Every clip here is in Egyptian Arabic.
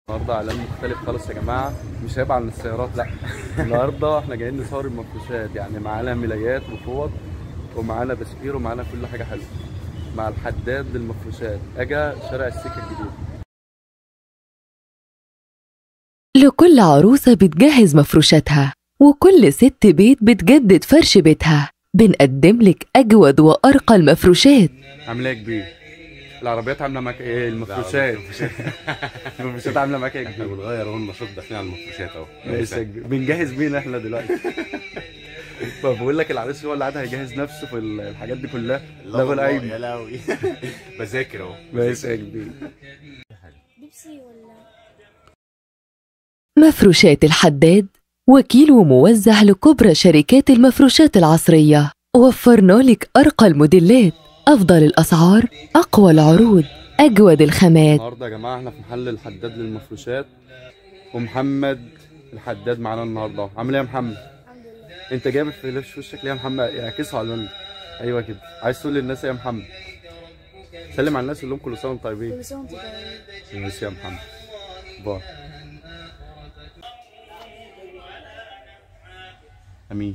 النهارده اعلان مختلف خالص يا جماعه مش هيبقى عن السيارات لا النهارده احنا جايين نصور المفروشات يعني معانا ملايات وفوط ومعانا بسكير ومعانا كل حاجه حلوه مع الحداد للمفروشات اجا شارع السكه الجديد لكل عروسة بتجهز مفروشاتها وكل ست بيت بتجدد فرش بيتها بنقدم لك أجود وأرقى المفروشات عامله ايه يا كبير العربيات عامله معاك ايه المفروشات المفروشات عامله معاك ايه يا احنا كبير بنغير اهو النشاط داخلين على المفروشات اهو ماشي يا كبير بنجهز مين احنا دلوقتي فبقول لك العريس هو اللي قاعد هيجهز نفسه في الحاجات دي كلها ده هو يا القايم لهوي بذاكر اهو ماشي يا كبير بيبسي ولا مفروشات الحداد وكيل وموزع لكبرى شركات المفروشات العصرية وفرنا لك أرقى الموديلات أفضل الأسعار أقوى العروض أجود الخامات النهارده يا جماعه احنا في محل الحداد للمفروشات ومحمد الحداد معانا النهارده عامل ايه يا محمد الحمد لله انت جامد في لبس في وشك ليه يا محمد يعكسوا على الولد ايوه كده عايز تقول للناس ايه يا محمد سلم على الناس قول لهم كل سنه وانتم طيبين كل سنه وانت طيب ماشي يا محمد باي امين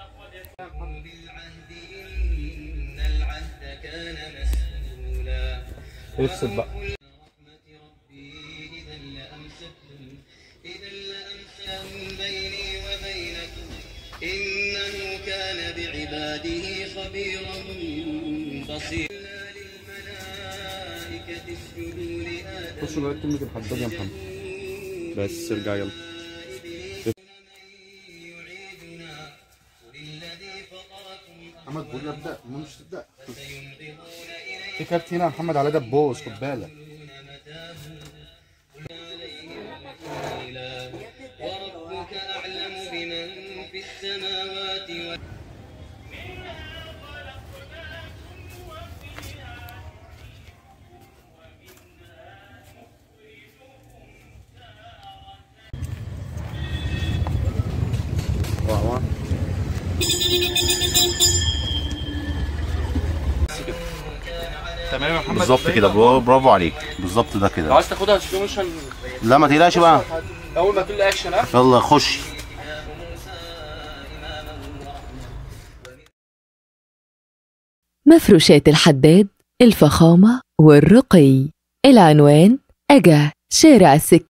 افصل بقى بيني وبينكم إنه كان بعباده خبيرا بصيرا للملائكة اسجدوا لآدم خش بقى كلمه الحداد يا محمد بس ارجع يلا يعيدنا قل الذي فطركم محمد بقول ابدا مش تبدا في كارت هنا يا محمد على دبوس خد بالك وربك أعلم بمن في السماوات والأرض واو تمام يا محمد بالظبط كده برافو برافو عليك بالظبط ده لو كده عايز تاخدها سلو موشن لا ما تقلقش بقى اول ما تقول لي اكشن ها يلا خش مفروشات الحداد الفخامة والرقي العنوان أجا شارع السكة